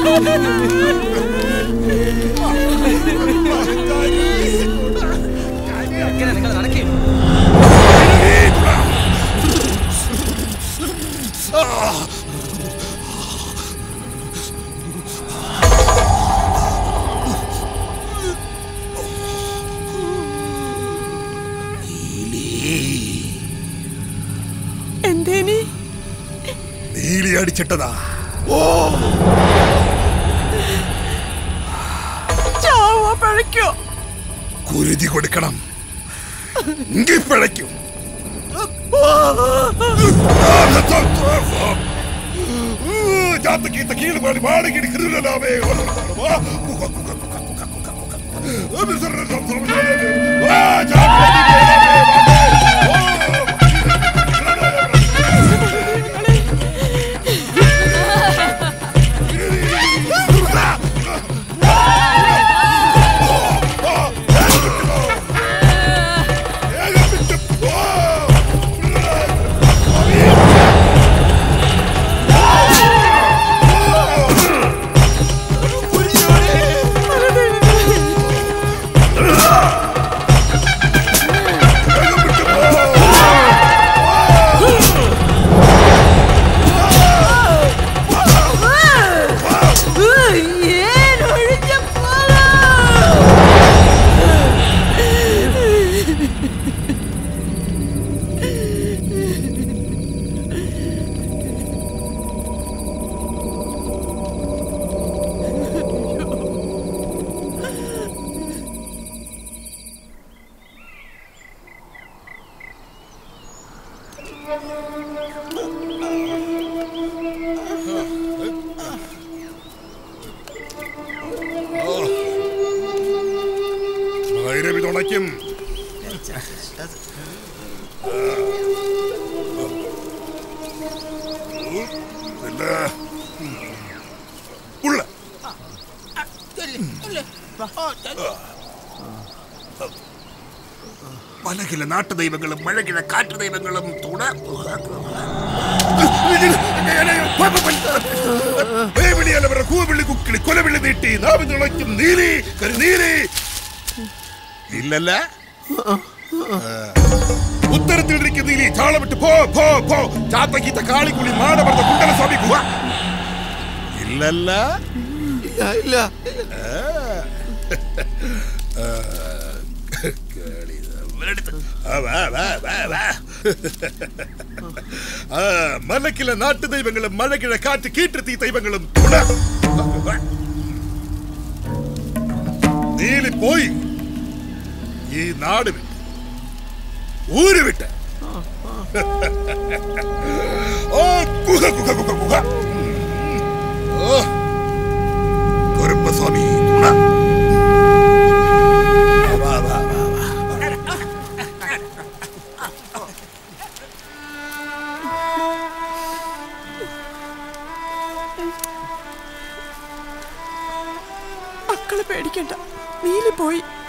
നിങ്ങൾ നടക്കേ എന്തേനി നീലി അടിച്ചിട്ടതാ ചാവോ പഴയ്ക്കോ കുരുതി കൊടുക്കണം എങ്കിൽ പിഴയ്ക്കും ಜಾತಕೀತ ಕೀಳು ಮಾಡಿ ಮಾಡಿ ಗಿಡಿ ಕಿರುಲಾವೇ ഏൻ ഒഴിഞ്ഞ പോകാ ഭൈരവി തുണയ്ക്കും ഇല്ല. ഉള്ള പലകില നാട്ടുദൈവങ്ങളും മഴകില കാറ്റു ദൈവങ്ങളും തുണ വേവിളിയല്ലവരുടെ കൂവിളി കുക്കിളി കൊലവിളി നീട്ടി നാവിൻ തുളയ്ക്കും നീലി കരുനീലി ഇല്ലല്ല ഉത്തരത്തിലിരിക്കുന്ന നീലി ചാളവിട്ട് പോ പോ പോ ചാത്തക്കീത്ത കാളിക്കുളി മാടമർന്ന കുണ്ടലസ്വാമി ഗുഹ ഇല്ലല്ല ഇല്ല ഇല്ല ആ, വാ, വാ, വാ, വാ. ആ, മലക്കിലെ നാട്ടു ദൈവങ്ങളും മഴകിഴ കാറ്റ് കീറ്റത്തി ദൈവങ്ങളും തുണ നീലി പോയി ഈ നാട് വിട്ട് ഊര് വിട്ട് ഓ ഗുഹ ഗുഹ ഗുഹ ഗുഹ ഓ കുറുപ്പസ്വാമി തുണ വാ വാ വാ വാ മക്കള് പേടിക്കണ്ട നീലി പോയി